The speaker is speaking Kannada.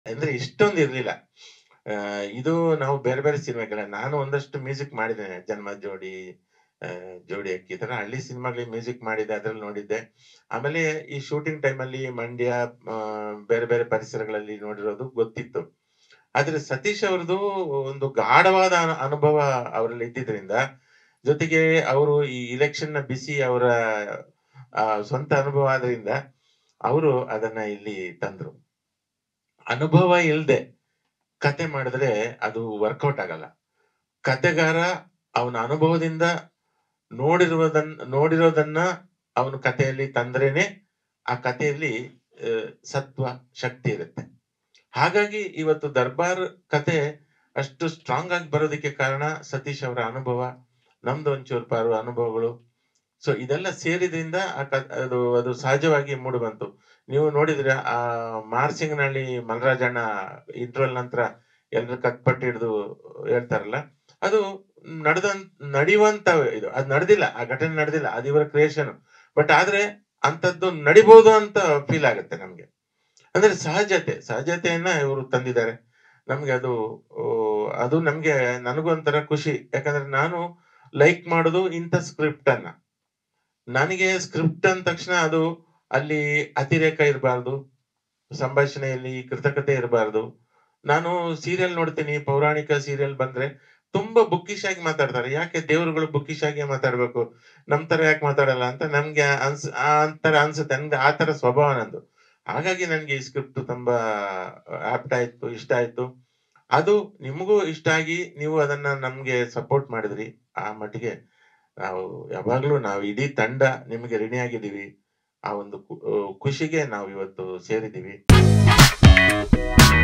ಅಂದ್ರೆ ಇಷ್ಟೊಂದು ಇರ್ಲಿಲ್ಲ ಆ, ಇದು ನಾವು ಬೇರೆ ಬೇರೆ ಸಿನಿಮಾಗಳ ನಾನು ಒಂದಷ್ಟು ಮ್ಯೂಸಿಕ್ ಮಾಡಿದ್ದೇನೆ ಜನ್ಮ ಜೋಡಿ ಆ, ಜೋಡಿ ಅಕ್ಕಿ ಈ ತರ ಹಳ್ಳಿ ಸಿನಿಮಾಗಳಿಗೆ ಮ್ಯೂಸಿಕ್ ಮಾಡಿದ್ದೆ ಅದ್ರಲ್ಲಿ ನೋಡಿದ್ದೆ ಆಮೇಲೆ ಈ ಶೂಟಿಂಗ್ ಟೈಮಲ್ಲಿ ಮಂಡ್ಯ ಆ, ಬೇರೆ ಬೇರೆ ಪರಿಸರಗಳಲ್ಲಿ ನೋಡಿರೋದು ಗೊತ್ತಿತ್ತು ಆದ್ರೆ ಸತೀಶ್ ಅವ್ರದ್ದು ಒಂದು ಗಾಢವಾದ ಅನು- ಅನುಭವ ಅವರಲ್ಲಿ ಇದ್ದಿದ್ರಿಂದ ಜೊತೆಗೆ ಅವರು ಈ ಇಲೆಕ್ಷನ್ ನ ಬಿಸಿ ಅವರ ಆ, ಸ್ವಂತ ಅನುಭವ ಆದ್ರಿಂದ ಅವರು ಅದನ್ನ ಇಲ್ಲಿ ತಂದ್ರು ಅನುಭವ ಇಲ್ದೆ ಕತೆ ಮಾಡಿದ್ರೆ ಅದು ವರ್ಕೌಟ್ ಆಗಲ್ಲ ಕತೆಗಾರ ಅವನ ಅನುಭವದಿಂದ ನೋಡಿರುವುದನ್ನ ನೋಡಿರೋದನ್ನ ಅವನು ಕಥೆಯಲ್ಲಿ ತಂದ್ರೇನೆ ಆ ಕಥೆಯಲ್ಲಿ ಆ, ಸತ್ವ ಶಕ್ತಿ ಇರುತ್ತೆ ಹಾಗಾಗಿ ಇವತ್ತು ದರ್ಬಾರ್ ಕತೆ ಅಷ್ಟು ಸ್ಟ್ರಾಂಗ್ ಆಗಿ ಬರೋದಕ್ಕೆ ಕಾರಣ ಸತೀಶ್ ಅವರ ಅನುಭವ ನಮ್ದು ಒಂಚೂರು ಪಾರು ಅನುಭವಗಳು ಸೊ ಇದೆಲ್ಲ ಸೇರಿದ್ರಿಂದ ಆ ಕ- ಅದು ಅದು ಸಹಜವಾಗಿ ಮೂಡಿ ಬಂತು ನೀವು ನೋಡಿದ್ರೆ ಆ ಮಾರ್ಸಿಂಗ್ನಳ್ಳಿ ಮಲ್ರಾಜಣ್ಣ ಇಂಟ್ರೋಲ್ ನಂತರ ಎಲ್ರು ಕತ್ಪಟ್ಟು ಹಿಡಿದು ಹೇಳ್ತಾರಲ್ಲ ಅದು ನಡೆದ ನಡೆಯುವಂತ ಇದು ಅದು ನಡೆದಿಲ್ಲ ಆ ಘಟನೆ ನಡೆದಿಲ್ಲ ಅದು ಇವರ ಕ್ರಿಯೇಷನ್ ಬಟ್ ಆದ್ರೆ ಅಂತದ್ದು ನಡಿಬಹುದು ಅಂತ ಫೀಲ್ ಆಗುತ್ತೆ ನಮ್ಗೆ ಅಂದ್ರೆ ಸಹಜತೆ ಸಹಜತೆಯನ್ನ ಇವರು ತಂದಿದ್ದಾರೆ ನಮ್ಗೆ ಅದು ಆ, ಅದು ನಮ್ಗೆ ನನಗೂ ಒಂಥರ ಖುಷಿ ಯಾಕಂದ್ರೆ ನಾನು ಲೈಕ್ ಮಾಡೋದು ಇಂಥ ಸ್ಕ್ರಿಪ್ಟ್ ಅನ್ನ ನನಗೆ ಸ್ಕ್ರಿಪ್ಟ್ ಅಂದ ತಕ್ಷಣ ಅದು ಅಲ್ಲಿ ಅತಿರೇಕ ಇರಬಾರ್ದು ಸಂಭಾಷಣೆಯಲ್ಲಿ ಕೃತಕತೆ ಇರಬಾರ್ದು ನಾನು ಸೀರಿಯಲ್ ನೋಡ್ತೀನಿ ಪೌರಾಣಿಕ ಸೀರಿಯಲ್ ಬಂದ್ರೆ ತುಂಬಾ ಬುಕ್ಕಿಶ್ ಆಗಿ ಮಾತಾಡ್ತಾರೆ ಯಾಕೆ ದೇವರುಗಳು ಬುಕ್ಕಿಶ್ ಆಗಿ ಮಾತಾಡ್ಬೇಕು ನಮ್ ತರ ಯಾಕೆ ಮಾತಾಡಲ್ಲ ಅಂತ ನಮ್ಗೆ ಅನ್ಸ್ ಆ ತರ ಅನ್ಸುತ್ತೆ ನನ್ಗೆ ಆ ತರ ಸ್ವಭಾವ ನಂದು ಹಾಗಾಗಿ ನನ್ಗೆ ಈ ಸ್ಕ್ರಿಪ್ಟ್ ತುಂಬಾ ಆಪ್ಟ್ ಆಯ್ತು ಇಷ್ಟ ಆಯ್ತು ಅದು ನಿಮಗೂ ಇಷ್ಟ ಆಗಿ ನೀವು ಅದನ್ನ ನಮ್ಗೆ ಸಪೋರ್ಟ್ ಮಾಡಿದ್ರಿ ಆ ಮಟ್ಟಿಗೆ ನಾವು ಯಾವಾಗ್ಲೂ ನಾವು ಇಡೀ ತಂಡ ನಿಮಗೆ ಋಣಿಯಾಗಿದ್ದೀವಿ ಆ ಒಂದು ಖು- ಖುಷಿಗೆ ನಾವು ಇವತ್ತು ಸೇರಿದ್ದೀವಿ